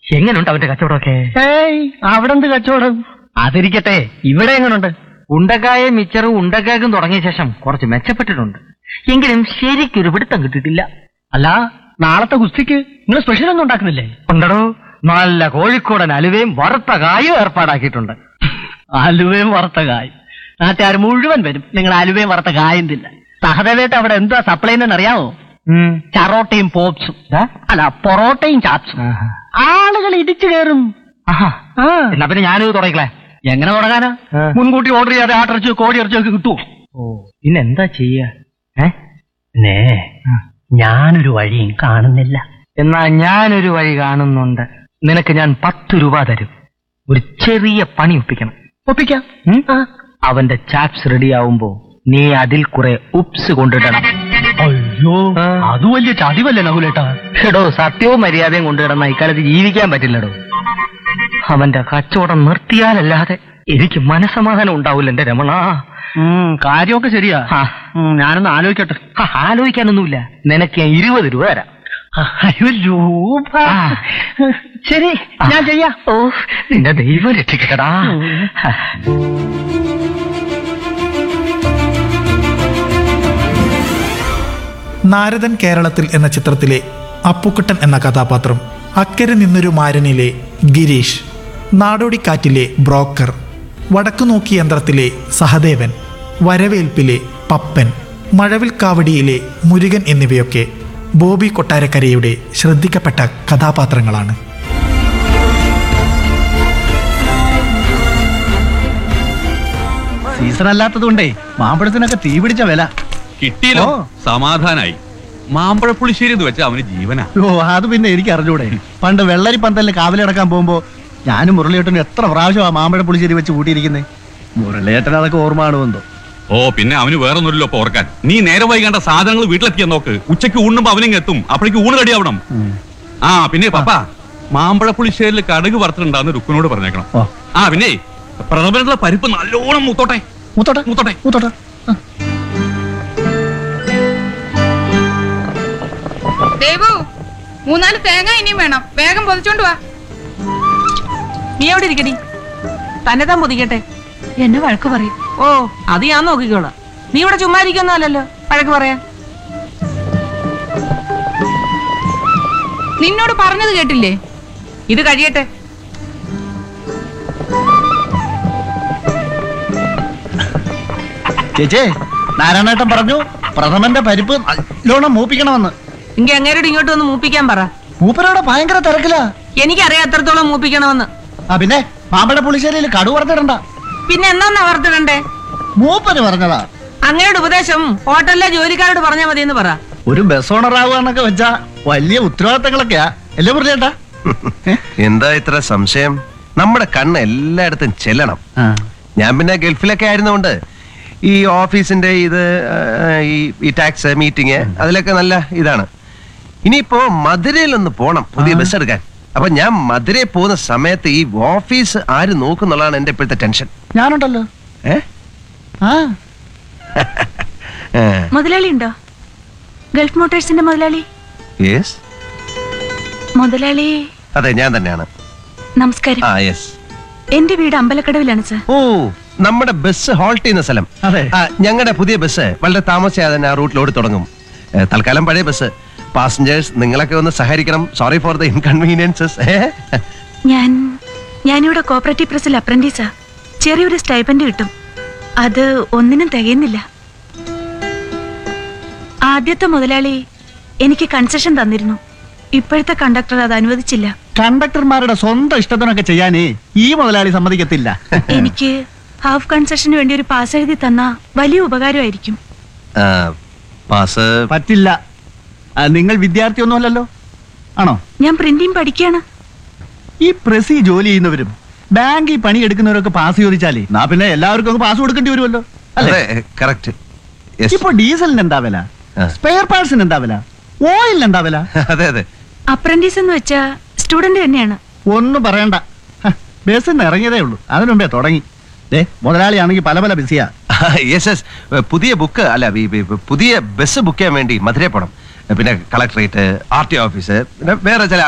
എങ്ങനെയുണ്ട് അവന്റെ കച്ചവടമൊക്കെ ഏയ് അവിടെ എന്ത് കച്ചവടം അതിരിക്കട്ടെ ഇവിടെ എങ്ങനെയുണ്ട് ഉണ്ടക്കായ മിച്ചറും ഉണ്ടക്കാക്കും തുടങ്ങിയ ശേഷം കുറച്ച് മെച്ചപ്പെട്ടിട്ടുണ്ട് എങ്കിലും ശരിക്കൊരു പിടുത്തം കിട്ടിയിട്ടില്ല അല്ല നാളത്തെ ഗുസ്തിക്ക് നിങ്ങൾ സ്പെഷ്യൽ ഒന്നും ഉണ്ടാക്കുന്നില്ലേ ഉണ്ടടോ നല്ല കോഴിക്കോടൻ അലുവയും വറുത്ത കായും ഏർപ്പാടാക്കിയിട്ടുണ്ട് അലുവയും വറുത്ത കായ് നാട്ടുകാർ മുഴുവൻ വരും നിങ്ങൾ അലുവയും വറുത്ത കായും തില്ല സഹദേവേട്ട് അവിടെ എന്തുവാ സപ്ലൈ എന്ന് അറിയാമോ ഉം. ചറോട്ടയും പോപ്സും ദാ. അല്ല പൊറോട്ടയും ചാപ്സും ആഹാ. ആളുകൾ ഇടിച്ചു കയറും ആഹാ. ആ. എന്നാ പിന്നെ ഞാനിത് തുടങ്ങിക്കളെ എങ്ങനെ തുടങ്ങാനാ ആ. മുൻകൂട്ടി ഓർഡർ ചെയ്യാതെ ആട്ടിറച്ചിയോ കോഴി ഇറച്ചിയോ ഒക്കെ കിട്ടുമോ ഓ പിന്നെ എന്താ ചെയ്യ ഏ നേ ഞാനൊരു വഴിയും കാണുന്നില്ല എന്നാ ഞാനൊരു വഴി കാണുന്നുണ്ട് നിനക്ക് ഞാൻ പത്ത് രൂപ തരും ഒരു ചെറിയ പണി ഒപ്പിക്കണം ഒപ്പിക്കാം ഉം? അവന്റെ ചാപ്സ് റെഡിയാവുമ്പോ നീ അതിൽ കുറെ ഉപ്സ് കൊണ്ടിടണം അയ്യോ ആ. അത് വലിയ ചതിവല്ലേ നകുലേട്ടാ എടോ സത്യവും മര്യാദയും കൊണ്ടുകിടന്ന ഇക്കാലത്ത് ജീവിക്കാൻ പറ്റില്ലടോ അവന്റെ കച്ചവടം നിർത്തിയാലല്ലാതെ എനിക്ക് മനസമാധാനം ഉണ്ടാവില്ല എന്റെ രമണ കാര്യമൊക്കെ ശരിയാ ആ. ഉം, ഞാനൊന്ന് ആലോചിക്കട്ടെ ആ, ആലോചിക്കാനൊന്നുമില്ല നിനക്ക് ഞാൻ ഇരുപത് രൂപ തരാം അയ്യോ രൂപ ആ. ശരി ഞാൻ ചെയ്യാം ഓ നിന്റെ ദൈവം രക്ഷിക്കടാ നാരദൻ കേരളത്തിൽ എന്ന ചിത്രത്തിലെ അപ്പുക്കുട്ടൻ എന്ന കഥാപാത്രം അക്കരെ നിന്നൊരു മാരനിലെ ഗിരീഷ് നാടോടിക്കാറ്റിലെ ബ്രോക്കർ വടക്കുനോക്കി യന്ത്രത്തിലെ സഹദേവൻ വരവേൽപ്പിലെ പപ്പൻ മഴവിൽക്കാവടിയിലെ മുരുകൻ എന്നിവയൊക്കെ ബോബി കൊട്ടാരക്കരയുടെ ശ്രദ്ധിക്കപ്പെട്ട കഥാപാത്രങ്ങളാണ് സീസൺ അല്ലാത്തത് കൊണ്ടേ മാമ്പഴത്തിനൊക്കെ തീ പിടിച്ച വില കിട്ടിയല്ലോ ഓ. സമാധാനായി മാമ്പഴപ്പുളിശ്ശേരി എന്ന് വെച്ചാൽ അവന് ജീവനാ ഓ അത് പിന്നെ എനിക്ക് അറിഞ്ഞൂടെ പണ്ട് വെള്ളരി പന്തലിന് കാവലിടക്കാൻ പോകുമ്പോ ഞാനും മുരളിയേട്ടനും എത്ര പ്രാവശ്യം ആ മാമ്പഴ പുളിശ്ശേരി വെച്ച് കൂട്ടിയിരിക്കുന്നേ മുരളിയേട്ടൻ അതൊക്കെ ഓർമ്മ എന്തോ ഓ പിന്നെ അവന് വേറൊന്നുമില്ലല്ലോ ഇപ്പൊ ഓർക്കാൻ നീ നേരെ വൈകേണ്ട സാധനങ്ങൾ വീട്ടിലെത്തിയാൻ നോക്ക് ഉച്ചയ്ക്ക് ഊണുമ്പോ അവനിങ് എത്തും അപ്പോഴേക്ക് ഊണ് റെഡിയാവണം ആ പിന്നെ പപ്പ മാമ്പഴപ്പുളിശ്ശേരിയിൽ കടുക് വറുത്തിട്ടുണ്ടാന്ന് രുക്കുനോട് പറഞ്ഞേക്കണം ഓ ആ പിന്നെ പ്രഥമനുള്ള പരിപ്പ് നല്ലോണം മൂത്തോട്ടെ മൂത്തോട്ടെ മൂത്തോട്ടെ മൂത്തോട്ടെ ആ. ദേവു മൂന്നാല് തേങ്ങ ഇനിയും വേണം വേഗം പൊതിച്ചോണ്ട് വാ നീ എവിടെ ഇരിക്കടി തന്നെ താൻ പൊതിക്കട്ടെ എന്നെ വഴക്ക് പറയും ഓ അത് ഞാൻ നോക്കിക്കോളാം നീ ഇവിടെ ചുമ്മാ ഇരിക്കുന്നല്ലോ വഴക്ക് പറയാൻ നിന്നോട് പറഞ്ഞത് കേട്ടില്ലേ ഇത് കഴിയട്ടെ ചേച്ചേ നാരായണേട്ടൻ പറഞ്ഞു പ്രഥമന്റെ പരിപ്പ് നല്ലോണം മൂപ്പിക്കണമെന്ന് എങ്കിൽ അങ്ങേരോട് ഇങ്ങോട്ട് വന്ന് മൂപ്പിക്കാൻ പറ മൂപ്പരോടെ ഭയങ്കര തിരക്കിലാ എനിക്കറിയാം എത്രത്തോളം മൂപ്പിക്കണമെന്ന് ആ പിന്നെ മാമ്പഴ പുളിശ്ശേരിയിൽ കടു വറുത്തിടണ്ട പിന്നെ എന്നാ വർത്തിടണ്ടേ മൂപ്പര് പറഞ്ഞതാ അങ്ങയുടെ ഉപദേശം ഹോട്ടലിലെ ജോലിക്കാരോട് പറഞ്ഞാൽ മതി എന്ന് പറ ഒരു ബസ് ഓണർ ആവുകയെന്നൊക്കെ വെച്ചാ വലിയ ഉത്തരവാദിത്തങ്ങളൊക്കെയാ അല്ലേ മുരളിയേട്ടാ എന്താ ഇത്ര സംശയം നമ്മുടെ കണ്ണ് എല്ലായിടത്തും ചെല്ലണം ഞാൻ പിന്നെ ഗൾഫിലൊക്കെ ആയിരുന്നോണ്ട് ഈ ഓഫീസിന്റെ ഇത് ആ, ഈ ഈ ടാക്സ് മീറ്റിംഗ് അതിലൊക്കെ നല്ല ഇതാണ് ഇനിയിപ്പോ മധുരയിൽ ഒന്ന് പോണം പുതിയ ബസ് എടുക്കാൻ അപ്പൊ ഞാൻ മധുരയിൽ പോകുന്ന സമയത്ത് ഈ ഓഫീസ് ആര് നോക്കുന്നുള്ളതാണ് എന്റെ ഇപ്പോഴത്തെ ടെൻഷൻ ഞാനുണ്ടല്ലോ ഏ ആ മുതലാളി ഉണ്ടോ ഗൾഫ് മോട്ടോഴ്സിന്റെ മുതലാളി യെസ് മുതലാളി അതെ ഞാൻ തന്നെയാണ് നമസ്കാരം ആ യെസ് എന്റെ വീട് അമ്പലക്കടവിലാണ് സർ ഓ നമ്മുടെ ബസ് ഹോൾട്ട് ചെയ്യുന്ന സ്ഥലം അതെ. ഞങ്ങളുടെ പുതിയ ബസ് വളരെ താമസിയാതെ തന്നെ ആ റൂട്ടിൽ ഓടി തുടങ്ങും ഏ, തൽക്കാലം പഴയ ബസ് പാസഞ്ചേഴ്സ് നിങ്ങളൊക്കെ ഒന്ന് സഹകരിക്കണം സോറി ഫോർ ദ ഇൻകൺവീനിയൻസസ് ഞാൻ ഞാനിവിടെ കോപ്പറേറ്റീവ് പ്രസിൽ അപ്രന്റീസാ ചെറിയൊരു സ്റ്റൈപ്പൻഡ് കിട്ടും അത് ഒന്നിനും തികയുന്നില്ല ആദ്യത്തെ മുതലാളി എനിക്ക് കൺസെഷൻ തന്നിരുന്നു ഇപ്പോഴത്തെ കണ്ടക്ടർ അത് അനുവദിച്ചില്ല കണ്ടക്ടർമാരുടെ സ്വന്തം ഇഷ്ടത്തിനൊക്കെ ചെയ്യാനേ ഈ മുതലാളി സമ്മതിക്കത്തില്ല എനിക്ക് ഹാഫ് കൺസെഷന് വേണ്ടി ഒരു പാസ് എഴുതി തന്ന വലിയ ഉപകാരമായിരിക്കും പാസ് പറ്റില്ല ആ, നിങ്ങൾ വിദ്യാർത്ഥിയൊന്നുമല്ലല്ലോ ആണോ ഞാൻ പ്രിന്റിംഗ് പഠിക്കുകയാണ് ഈ പ്രസി ജോലി ചെയ്യുന്നവരും ബാങ്കിൽ പണിയെടുക്കുന്നവരൊക്കെ പാസ് ചോദിച്ചാലേ നാ പിന്നെ എല്ലാവർക്കും അങ്ങ് പാസ് കൊടുക്കേണ്ടി വരുമല്ലോ അല്ലേ അതെ കറക്റ്റ് ഇപ്പൊ ഡീസലിന് എന്താ വില ആ. സ്പെയർ പാർട്സിന് എന്താ വില ഓയിലിന് എന്താ വില അതെ അതെ അപ്രന്റീസ് എന്ന് വെച്ചാ സ്റ്റുഡന്റ് തന്നെയാണ് ഒന്നും പറയണ്ട ഹ, ബസ്സിന്ന് ഇറങ്ങിയതേ ഉള്ളൂ അതിനു മുമ്പേ തുടങ്ങി ദേ മുതലാളിയാണെങ്കിൽ പല പല ബിസിയാ യെസ് യെസ് പുതിയ ബുക്ക് അല്ല ഈ- ഈ പുതിയ ബസ് ബുക്ക് ചെയ്യാൻ വേണ്ടി മധുരയിൽ പോകണം പിന്നെ കളക്ടറേറ്റ് ആർ ടി ഓഫീസ് പിന്നെ വേറെ ചില